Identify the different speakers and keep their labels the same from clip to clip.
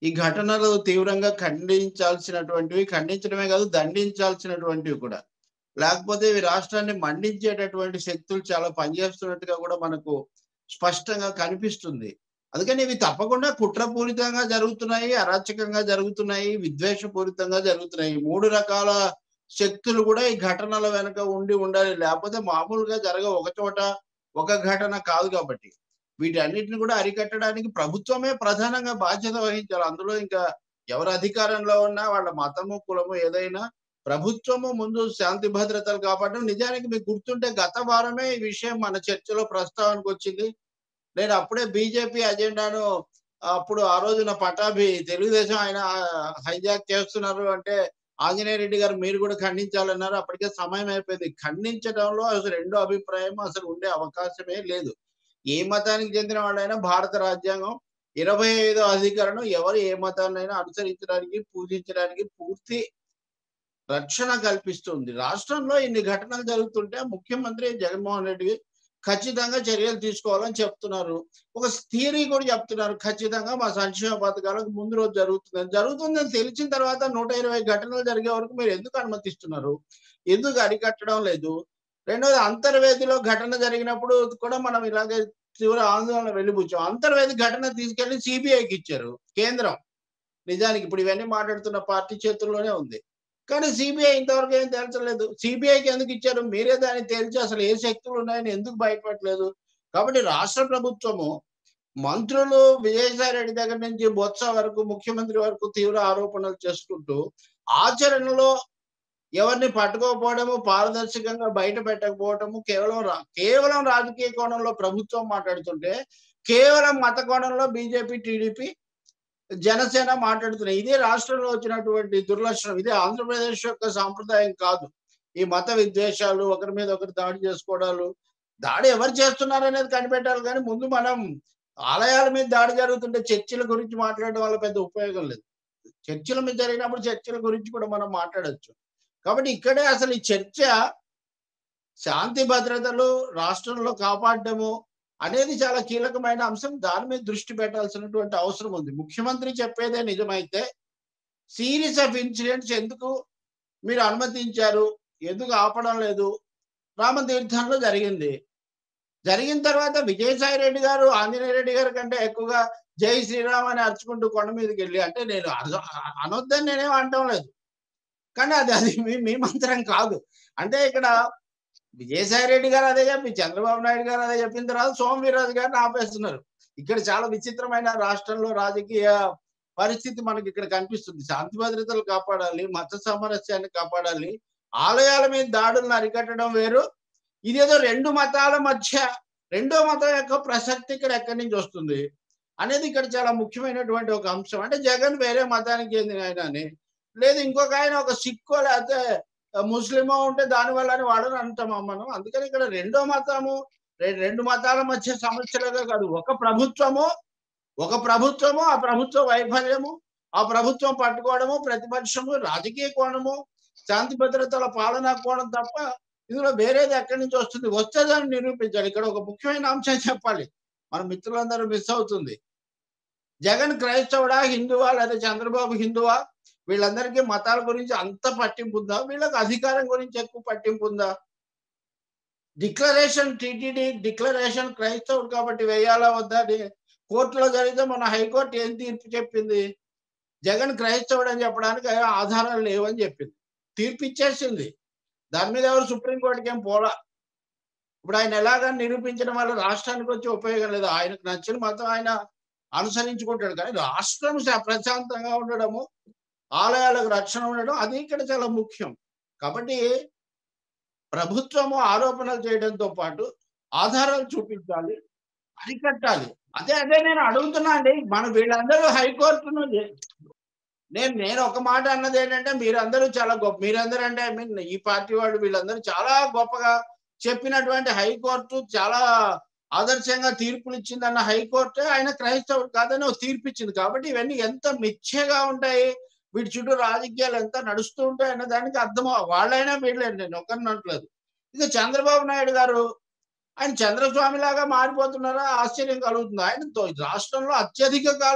Speaker 1: ఈ ఘటనలు తీవ్రంగా ఖండించాల్సినటువంటివి ఖండించడమే కాదు దండించాల్సినటువంటివి కూడా లేకపోతే ఇవి రాష్ట్రాన్ని మండించేటటువంటి శక్తులు చాలా పనిచేస్తున్నట్టుగా కూడా మనకు స్పష్టంగా కనిపిస్తుంది అందుకని ఇవి తప్పకుండా కుట్రపూరితంగా జరుగుతున్నాయి అరాచకంగా జరుగుతున్నాయి విద్వేషపూరితంగా జరుగుతున్నాయి ఈ మూడు రకాల శక్తులు కూడా ఈ ఘటనల వెనక ఉండి ఉండాలి లేకపోతే మామూలుగా జరగ ఒక చోట ఒక ఘటన కాదు కాబట్టి వీటన్నిటిని కూడా అరికట్టడానికి ప్రభుత్వమే ప్రధానంగా బాధ్యత వహించాలి అందులో ఇంకా ఎవరు అధికారంలో ఉన్నా వాళ్ళ మతము కులము ఏదైనా ప్రభుత్వము ముందు శాంతి భద్రతలు కాపాడడం నిజానికి మీకు గుర్తుంటే గత వారమే ఈ విషయం మన చర్చలో ప్రస్తావనకు వచ్చింది నేను అప్పుడే బీజేపీ అజెండాను అప్పుడు ఆ రోజున పటాభి తెలుగుదేశం ఆయన హైజాక్ చేస్తున్నారు అంటే ఆంజనేయ రెడ్డి గారు మీరు కూడా ఖండించాలన్నారు అప్పటికే సమయం అయిపోయింది ఖండించడంలో అసలు రెండో అభిప్రాయం అసలు ఉండే అవకాశమే లేదు ఏ మతానికి చెందిన వాళ్ళైనా భారత రాజ్యాంగం ఇరవై ఐదో అధికరణం ఎవరు ఏ మతాన్నైనా అనుసరించడానికి పూజించడానికి పూర్తి రక్షణ కల్పిస్తుంది రాష్ట్రంలో ఇన్ని ఘటనలు జరుగుతుంటే ముఖ్యమంత్రి జగన్మోహన్ రెడ్డి ఖచ్చితంగా చర్యలు తీసుకోవాలని చెప్తున్నారు ఒక థియరీ కూడా చెప్తున్నారు ఖచ్చితంగా మా సంక్షేమ పథకాలకు ముందు రోజు జరుగుతుంది జరుగుతుందని తెలిసిన తర్వాత నూట ఇరవై ఘటనలు జరిగే వరకు మీరు ఎందుకు అనుమతిస్తున్నారు ఎందుకు అరికట్టడం లేదు రెండోది అంతర్వేదిలో ఘటన జరిగినప్పుడు కూడా మనం ఇలాగే తీవ్ర ఆందోళన వెళ్ళిపుచ్చాం అంతర్వేది ఘటన తీసుకెళ్లి సిబిఐకి ఇచ్చారు కేంద్రం నిజానికి ఇప్పుడు ఇవన్నీ మాట్లాడుతున్న పార్టీ చేతుల్లోనే ఉంది కానీ సిబిఐ ఇంతవరకు ఏం తేల్చలేదు సిబిఐకి ఎందుకు ఇచ్చారు మీరే దాన్ని తేల్చి అసలు ఏ శక్తులు ఉన్నాయని ఎందుకు బయటపడలేదు కాబట్టి రాష్ట్ర ప్రభుత్వము మంత్రులు విజయసాయి రెడ్డి దగ్గర నుంచి బొత్స వరకు ముఖ్యమంత్రి వరకు తీవ్ర ఆరోపణలు చేసుకుంటూ ఆచరణలో ఎవరిని పట్టుకోకపోవడము పారదర్శకంగా బయట పెట్టకపోవడము కేవలం రా- కేవలం రాజకీయ కోణంలో ప్రభుత్వం మాట్లాడుతుంటే కేవలం మత కోణంలో బీజేపీ టీడీపీ జనసేన మాట్లాడుతున్నాయి ఇదే రాష్ట్రంలో వచ్చినటువంటి దుర్లక్షణం ఇదే ఆంధ్రప్రదేశ్ యొక్క సాంప్రదాయం కాదు ఈ మత విద్వేషాలు ఒకరి మీద ఒకరు దాడి చేసుకోవడాలు దాడి ఎవరు చేస్తున్నారు అనేది కనిపెట్టాలి కానీ ముందు మనం ఆలయాల మీద దాడి జరుగుతుంటే చర్చిల గురించి మాట్లాడడం వల్ల పెద్ద ఉపయోగం లేదు చర్చిల మీద జరిగినప్పుడు చర్చిల గురించి కూడా మనం మాట్లాడొచ్చు కాబట్టి ఇక్కడే అసలు ఈ చర్చ శాంతి భద్రతలు రాష్ట్రంలో కాపాడటము అనేది చాలా కీలకమైన అంశం దాని మీద దృష్టి పెట్టాల్సినటువంటి అవసరం ఉంది ముఖ్యమంత్రి చెప్పేదే నిజమైతే సిరీస్ ఆఫ్ ఇన్సిడెంట్స్ ఎందుకు మీరు అనుమతించారు ఎందుకు ఆపడం లేదు రామతీర్థంలో జరిగింది జరిగిన తర్వాత విజయసాయి రెడ్డి గారు ఆంజనేయ రెడ్డి గారి కంటే ఎక్కువగా జై శ్రీరామ్ అని అరుచుకుంటూ కొండ మీదకి వెళ్ళి అంటే నేను అన- అనొద్దని నేనేం అంటం లేదు కానీ అది అది మీ మీ మంత్రం కాదు అంటే ఇక్కడ విజయసాయి రెడ్డి గారు అదే చెప్పి చంద్రబాబు నాయుడు గారు అదే చెప్పిన తర్వాత సోమవీరాజు గారిని ఆపేస్తున్నారు ఇక్కడ చాలా విచిత్రమైన రాష్ట్రంలో రాజకీయ పరిస్థితి మనకి ఇక్కడ కనిపిస్తుంది శాంతి భద్రతలు కాపాడాలి మత సామరస్యాన్ని కాపాడాలి ఆలయాల మీద దాడులను అరికట్టడం వేరు ఇదేదో రెండు మతాల మధ్య రెండో మతం యొక్క ప్రసక్తి ఇక్కడ ఎక్కడి నుంచి వస్తుంది అనేది ఇక్కడ చాలా ముఖ్యమైనటువంటి ఒక అంశం అంటే జగన్ వేరే మతానికి చెందిన ఆయన అని లేదు ఇంకొక ఆయన ఒక సిక్కో లేకపోతే ముస్లిమో ఉంటే దాని వల్ల అని వాడని అంటామా మనం అందుకని ఇక్కడ రెండో మతము రె- రెండు మతాల మధ్య సమస్యలుగా కాదు ఒక ప్రభుత్వము ఒక ప్రభుత్వము ఆ ప్రభుత్వ వైఫల్యము ఆ ప్రభుత్వం పట్టుకోవడము ప్రతిపక్షము రాజకీయ కోణము శాంతి భద్రతల పాలనా కోణం తప్ప ఇందులో వేరేది ఎక్కడి నుంచి వస్తుంది వస్తే దాన్ని నిరూపించాలి ఇక్కడ ఒక ముఖ్యమైన అంశం చెప్పాలి మన మిత్రులందరూ మిస్ అవుతుంది జగన్ క్రైస్తవుడా హిందువా లేదా చంద్రబాబు హిందువా వీళ్ళందరికీ మతాల గురించి అంత పట్టింపు ఉందా వీళ్ళకి అధికారం గురించి ఎక్కువ పట్టింపు ఉందా డిక్లరేషన్ టిటిడి డిక్లరేషన్ క్రైస్తవుడు కాబట్టి వేయాలా వద్దా అని కోర్టులో జరిగితే మన హైకోర్టు ఏం తీర్పు చెప్పింది జగన్ క్రైస్తవుడు అని చెప్పడానికి ఆధారాలు లేవని చెప్పింది తీర్పు ఇచ్చేసింది దాని మీద ఎవరు సుప్రీంకోర్టుకి ఏం పోలా ఇప్పుడు ఆయన ఎలాగా నిరూపించడం వల్ల రాష్ట్రానికి వచ్చి ఉపయోగం లేదు ఆయనకు నచ్చిన మతం ఆయన అనుసరించుకుంటాడు కానీ రాష్ట్రం శా- ప్రశాంతంగా ఉండడము ఆలయాలకు రక్షణ ఉండడం అది ఇక్కడ చాలా ముఖ్యం కాబట్టి ప్రభుత్వము ఆరోపణలు చేయడంతో పాటు ఆధారాలు చూపించాలి అరికట్టాలి అదే అదే నేను అడుగుతున్నా అండి మన వీళ్ళందరూ హైకోర్టును చే- నేను నేను ఒక మాట అన్నది ఏంటంటే మీరందరూ చాలా గొప్ప మీరందరూ అంటే ఐ మీన్ ఈ పార్టీ వాళ్ళు వీళ్ళందరూ చాలా గొప్పగా చెప్పినటువంటి హైకోర్టు చాలా ఆదర్శంగా తీర్పులు ఇచ్చిందన్న హైకోర్టు ఆయన క్రైస్తవుడు కాదని ఒక తీర్పు ఇచ్చింది కాబట్టి ఇవన్నీ ఎంత మిథ్యగా ఉంటాయి వీటి చుట్టూ రాజకీయాలు ఎంత నడుస్తూ ఉంటాయి అన్న దానికి అర్థం వాళ్ళైనా వీళ్ళండి నేను ఒకరిని అనట్లేదు ఇక చంద్రబాబు నాయుడు గారు ఆయన చంద్రస్వామి లాగా మారిపోతున్నారా ఆశ్చర్యం కలుగుతుంది ఆయన తో- రాష్ట్రంలో అత్యధిక కాలం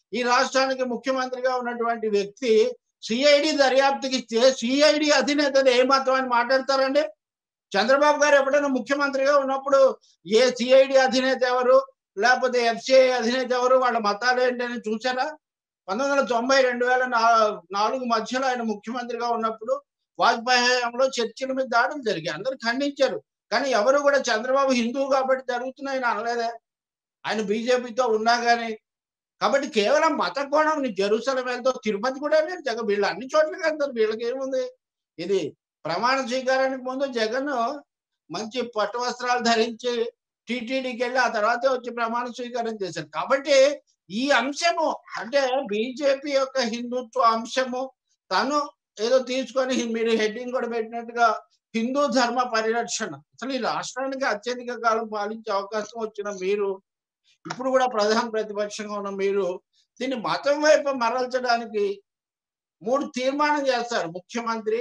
Speaker 1: ఈ రాష్ట్రానికి ముఖ్యమంత్రిగా ఉన్నటువంటి వ్యక్తి సిఐడి దర్యాప్తుకి ఇస్తే సిఐడి అధినేతది ఏ మతం అని మాట్లాడతారండి చంద్రబాబు గారు ఎప్పుడైనా ముఖ్యమంత్రిగా ఉన్నప్పుడు ఏ సిఐడి అధినేత ఎవరు లేకపోతే ఎఫ్సిఐ అధినేత ఎవరు వాళ్ళ మతాలు ఏంటని చూసారా పంతొమ్మిది వందల తొంభై రెండు వేల నా- నాలుగు మధ్యలో ఆయన ముఖ్యమంత్రిగా ఉన్నప్పుడు వాజ్పేయి హయాంలో చర్చిల మీద దాడులు జరిగాయి అందరూ ఖండించారు కానీ ఎవరు కూడా చంద్రబాబు హిందువు కాబట్టి జరుగుతున్నాయి అని అనలేదే ఆయన బీజేపీతో ఉన్నా కానీ కాబట్టి కేవలం మత కోణం నీ జెరూసలం వెళ్తే తిరుపతి కూడా లేదు జగన్ వీళ్ళు అన్ని చోట్లకి వెళ్తారు వీళ్ళకి ఏముంది ఇది ప్రమాణ స్వీకారానికి ముందు జగన్ మంచి పట్టు వస్త్రాలు ధరించి టీటీడీకి వెళ్ళి ఆ తర్వాత వచ్చి ప్రమాణ స్వీకారం చేశారు కాబట్టి ఈ అంశము అంటే బీజేపీ యొక్క హిందుత్వ అంశము తను ఏదో తీసుకొని మీరు హెడ్డింగ్ కూడా పెట్టినట్టుగా హిందూ ధర్మ పరిరక్షణ అసలు ఈ రాష్ట్రానికి అత్యధిక కాలం పాలించే అవకాశం వచ్చిన మీరు ఇప్పుడు కూడా ప్రధాన ప్రతిపక్షంగా ఉన్న మీరు దీన్ని మతం వైపు మరల్చడానికి మూడు తీర్మానం చేస్తారు ముఖ్యమంత్రి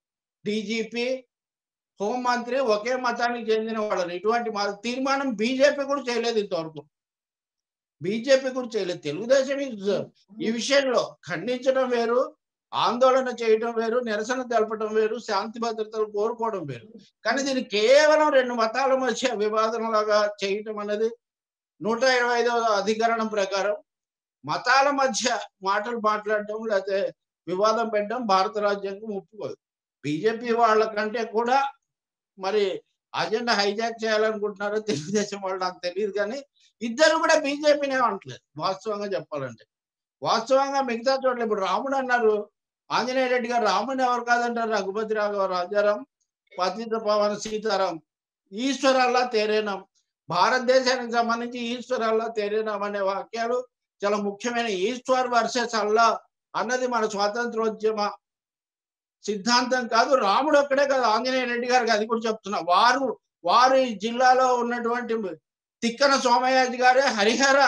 Speaker 1: డీజీపీ హోంమంత్రి ఒకే మతానికి చెందిన వాళ్ళని ఇటువంటి మా తీర్మానం బీజేపీ కూడా చేయలేదు ఇంతవరకు బీజేపీ కూడా చేయలేదు తెలుగుదేశం ఈ- ఈ విషయంలో ఖండించడం వేరు ఆందోళన చేయడం వేరు నిరసన తెలపడం వేరు శాంతి భద్రతలు కోరుకోవడం వేరు కానీ దీన్ని కేవలం రెండు మతాల మధ్య వివాదంలాగా చేయటం అనేది నూట ఇరవై ఐదవ అధికరణం ప్రకారం మతాల మధ్య మాటలు మాట్లాడటం లేకపోతే వివాదం పెట్టడం భారత రాజ్యాంగం ఒప్పుకోదు బీజేపీ వాళ్ళకంటే కూడా మరి అజెండా హైజాక్ చేయాలనుకుంటున్నారో తెలుగుదేశం వాళ్ళు నాకు తెలియదు కానీ ఇద్దరు కూడా బీజేపీనే అనట్లేదు వాస్తవంగా చెప్పాలంటే వాస్తవంగా మిగతా చోట్ల ఇప్పుడు రాముడు అన్నారు ఆంజనేయ రెడ్డి గారు రాముడిని ఎవరు కాదంటారు రఘుపతి రాఘవ రాజారాం పతిత పవన సీతారాం ఈశ్వరల్లా తేరేనాం భారతదేశానికి సంబంధించి ఈశ్వరల్లా తేరేనాం అనే వాక్యాలు చాలా ముఖ్యమైన ఈశ్వర్ వర్సెస్ అల్లా అన్నది మన స్వాతంత్రోద్యమ సిద్ధాంతం కాదు రాముడు ఒక్కడే కాదు ఆంజనేయ రెడ్డి గారికి అది కూడా చెప్తున్నా వారు వారి జిల్లాలో ఉన్నటువంటి తిక్కన సోమయాజి గారే హరిహర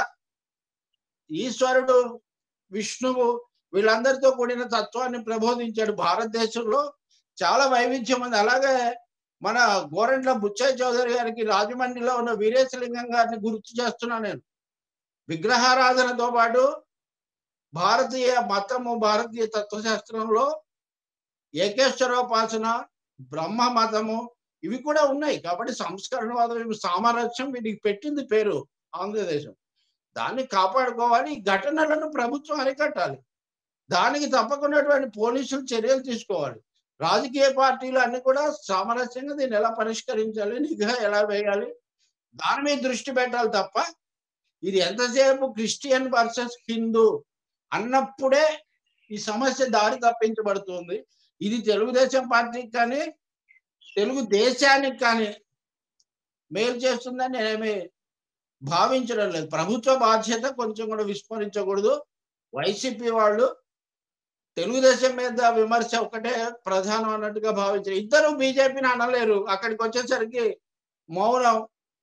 Speaker 1: ఈశ్వరుడు విష్ణువు వీళ్ళందరితో కూడిన తత్వాన్ని ప్రబోధించాడు భారతదేశంలో చాలా వైవిధ్యం ఉంది అలాగే మన గోరంట్ల బుచ్చయ్య చౌదరి గారికి రాజమండ్రిలో ఉన్న వీరేశలింగం గారిని గుర్తు చేస్తున్నా నేను విగ్రహారాధనతో పాటు భారతీయ మతము భారతీయ తత్వశాస్త్రంలో ఏకేశ్వరోపాసన బ్రహ్మ మతము ఇవి కూడా ఉన్నాయి కాబట్టి సంస్కరణవాదం ఇవి సామరస్యం వీటికి పెట్టింది పేరు ఆంధ్రదేశం దాన్ని కాపాడుకోవాలి ఈ ఘటనలను ప్రభుత్వం అరికట్టాలి దానికి తప్పకున్నటువంటి పోలీసులు చర్యలు తీసుకోవాలి రాజకీయ పార్టీలు అన్ని కూడా సామరస్యంగా దీన్ని ఎలా పరిష్కరించాలి నిఘా ఎలా వేయాలి దాని మీద దృష్టి పెట్టాలి తప్ప ఇది ఎంతసేపు క్రిస్టియన్ వర్సెస్ హిందూ అన్నప్పుడే ఈ సమస్య దారి తప్పించబడుతుంది ఇది తెలుగుదేశం పార్టీకి కానీ తెలుగు దేశానికి కానీ మేలు చేస్తుందని నేనేమి భావించడం లేదు ప్రభుత్వ బాధ్యత కొంచెం కూడా విస్మరించకూడదు వైసీపీ వాళ్ళు తెలుగుదేశం మీద విమర్శ ఒకటే ప్రధానం అన్నట్టుగా భావించారు ఇద్దరు బీజేపీని అనలేరు అక్కడికి వచ్చేసరికి మౌనం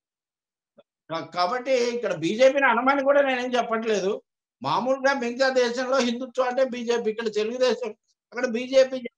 Speaker 1: కా- కాబట్టి ఇక్కడ బీజేపీని అనమని కూడా నేనేం చెప్పట్లేదు మామూలుగా మిగతా దేశంలో హిందుత్వం అంటే బీజేపీ ఇక్కడ తెలుగుదేశం అక్కడ బీజేపీ